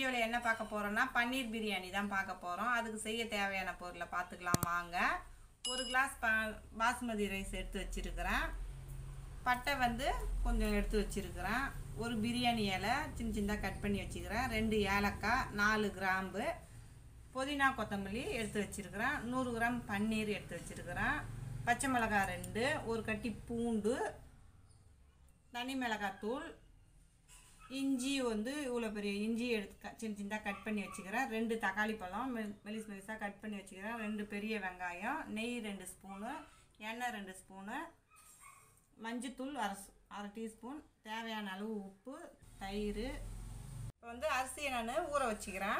வீடியோவில் என்ன பார்க்க போகிறோன்னா பன்னீர் பிரியாணி தான் பார்க்க போகிறோம் அதுக்கு செய்ய தேவையான பொருளை பார்த்துக்கலாம் வாங்க ஒரு கிளாஸ் பா பாஸ்மதி ரைஸ் எடுத்து வச்சுருக்கிறேன் பட்டை வந்து கொஞ்சம் எடுத்து வச்சுருக்கிறேன் ஒரு பிரியாணி இலை சின்ன சின்னதாக கட் பண்ணி வச்சுக்கிறேன் ரெண்டு ஏலக்காய் நாலு கிராம்பு புதினா கொத்தமல்லி எடுத்து வச்சுருக்கிறேன் நூறு கிராம் பன்னீர் எடுத்து வச்சுருக்கிறேன் பச்சை மிளகாய் ரெண்டு ஒரு கட்டி பூண்டு தனி மிளகாய் தூள் இஞ்சி வந்து இவ்வளோ பெரிய இஞ்சி எடுத்து க- சின்ன சின்னதாக கட் பண்ணி வச்சுக்கிறேன் ரெண்டு தக்காளி பழம் மெ- மெலிஸ் மெலிசாக கட் பண்ணி வச்சுக்கிறேன் ரெண்டு பெரிய வெங்காயம் நெய் ரெண்டு ஸ்பூனு எண்ணெய் ரெண்டு ஸ்பூனு மஞ்சத்தூள் அரை ஸ்- அரை டீஸ்பூன் தேவையான அளவு உப்பு தயிர் இப்போ வந்து அரிசியை நான் ஊற வச்சுக்கிறேன்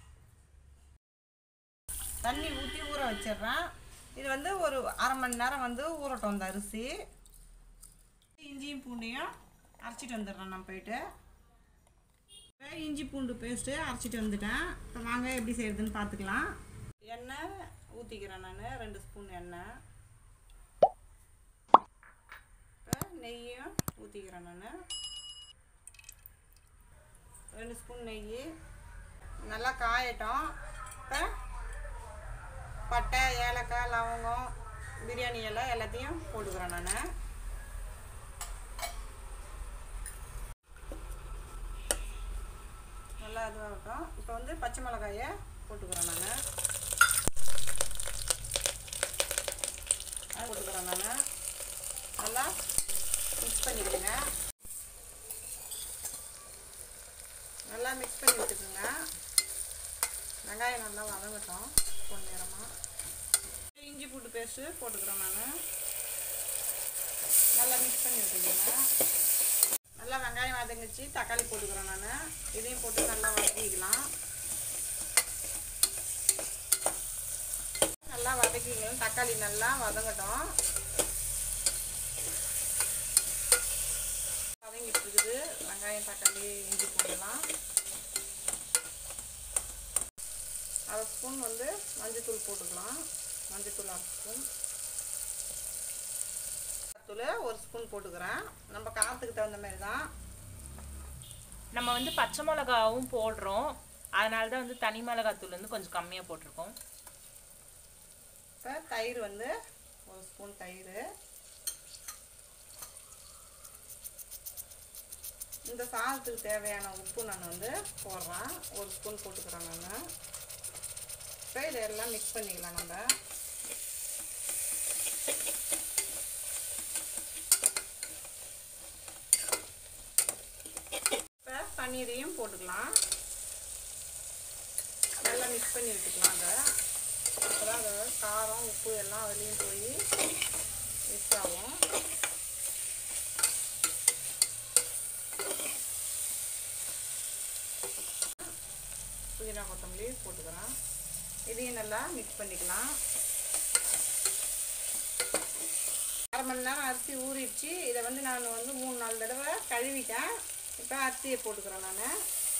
தண்ணி ஊற்றி ஊற வச்சிடுறேன் இது வந்து ஒரு அரை மணி நேரம் வந்து ஊறட்டும் அந்த அரிசி இஞ்சியும் பூண்டையும் அரைச்சிட்டு வந்துடுறேன் நான் போயிட்டு இப்போ இஞ்சி பூண்டு பேஸ்ட்டு அரைச்சிட்டு வந்துட்டேன் இப்போ வாங்க எப்படி செய்யறதுன்னு பார்த்துக்கலாம் எண்ணெய் ஊற்றிக்கிறேன் நான் ரெண்டு ஸ்பூன் எண்ணெய் இப்போ நெய்யும் ஊற்றிக்கிறேன் நான் ரெண்டு ஸ்பூன் நெய் நல்லா காயட்டும் இப்போ பட்டை ஏலக்காய் லவங்கம் பிரியாணி இலை எல்லாத்தையும் போட்டுக்கிறேன் நான் நல்லா இதுவாகட்டும் இப்போ வந்து பச்சை மிளகாயை போட்டுக்கிறேன் நான் அது போட்டுக்கிறேன் நான் நல்லா மிக்ஸ் பண்ணிவிடுங்க நல்லா மிக்ஸ் பண்ணி விட்டுக்குங்க வெங்காயம் நல்லா வதங்கட்டும் பொன்னிறமாக இஞ்சி பூண்டு பேஸ்ட்டு போட்டுக்கிறேன் நான் நல்லா மிக்ஸ் பண்ணி விட்டுக்குங்க நல்லா வெங்காயம் வதங்கிச்சு தக்காளி போட்டுக்கிறேன் நான் இதையும் போட்டு நல்லா வதக்கிக்கலாம் நல்லா வதக்கிக்கலாம் தக்காளி நல்லா வதங்கட்டும் வதங்கிட்டு இருக்குது வெங்காயம் தக்காளி இஞ்சி பூண்டுலாம் அரை ஸ்பூன் வந்து மஞ்சத்தூள் போட்டுக்கலாம் மஞ்சத்தூள் அரை ஸ்பூன் தூள் ஒரு ஸ்பூன் போட்டுக்கிறேன் நம்ம காரத்துக்கு தகுந்த மாதிரி தான் நம்ம வந்து பச்சை மிளகாவும் போடுறோம் அதனால தான் வந்து தனி மிளகாத்தூள் வந்து கொஞ்சம் கம்மியாக போட்டிருக்கோம் இப்போ தயிர் வந்து ஒரு ஸ்பூன் தயிர் இந்த சாதத்துக்கு தேவையான உப்பு நான் வந்து போடுறேன் ஒரு ஸ்பூன் போட்டுக்கிறேன் நான் இப்போ இதெல்லாம் மிக்ஸ் பண்ணிக்கலாம் நம்ம இப்போ பன்னீரையும் போட்டுக்கலாம் நல்லா மிக்ஸ் பண்ணி விட்டுக்கலாம் அதை அப்போதான் அந்த காரம் உப்பு எல்லாம் அதுலேயும் போய் மிக்ஸ் ஆகும் புதினா கொத்தமல்லி போட்டுக்கிறேன் இதையும் நல்லா மிக்ஸ் பண்ணிக்கலாம் அரை மணி நேரம் அரிசி ஊறிடுச்சு இதை வந்து நான் வந்து மூணு நாலு தடவை கழுவிட்டேன் இப்போ அரிசியை போட்டுக்கிறேன் நான்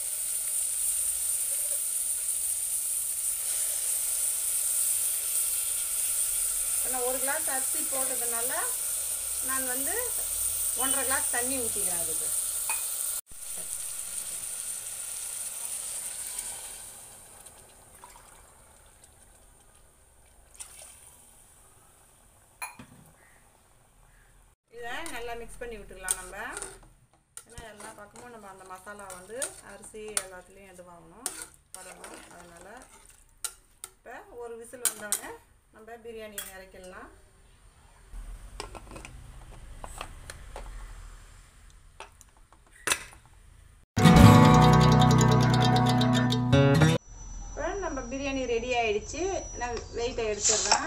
இப்போ நான் ஒரு கிளாஸ் அரிசி போட்டதுனால நான் வந்து ஒன்றரை கிளாஸ் தண்ணி ஊற்றிக்கிறேன் அதுக்கு இதை நல்லா மிக்ஸ் பண்ணி விட்டுக்கலாம் நம்ம ஏன்னா எல்லா பக்கமும் நம்ம அந்த மசாலா வந்து அரிசி எல்லாத்துலேயும் இதுவாகணும் படணும் அதனால் இப்போ ஒரு விசில் வந்தோடனே நம்ம பிரியாணி இறக்கிடலாம் இப்போ நம்ம பிரியாணி ரெடி ஆயிடுச்சு நான் வெயிட்டை எடுத்துடுறேன்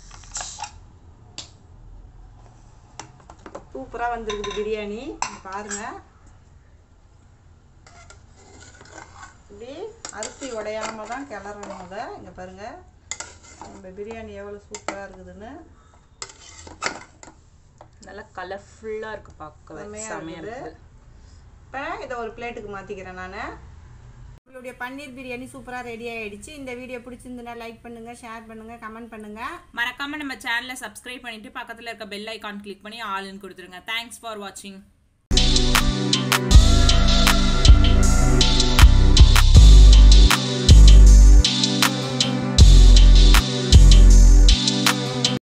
சூப்பராக வந்திருக்குது பிரியாணி இங்க பாருங்க இப்படி அரிசி உடையாம தான் கிளறணும் அதை இங்கே பாருங்க நம்ம பிரியாணி எவ்வளோ சூப்பராக இருக்குதுன்னு நல்லா கலர்ஃபுல்லாக இருக்குது பார்க்கவே செம்மையாக செமையாக இருக்குது இருக்குது இப்போ இதை ஒரு பிளேட்டுக்கு மாற்றிக்கிறேன் நான் உங்களுடைய பன்னீர் பிரியாணி சூப்பராக ரெடி ஆயிடுச்சு இந்த வீடியோ பிடிச்சிருந்துன்னா லைக் பண்ணுங்கள் ஷேர் பண்ணுங்கள் கமெண்ட் பண்ணுங்கள் மறக்காம நம்ம சேனலை சப்ஸ்கிரைப் பண்ணிட்டு பக்கத்தில் இருக்க பெல் ஐகான் கிளிக் பண்ணி ஆளுன்னு கொடுத்துருங்க தேங்க்ஸ் ஃபார் வாட்சிங்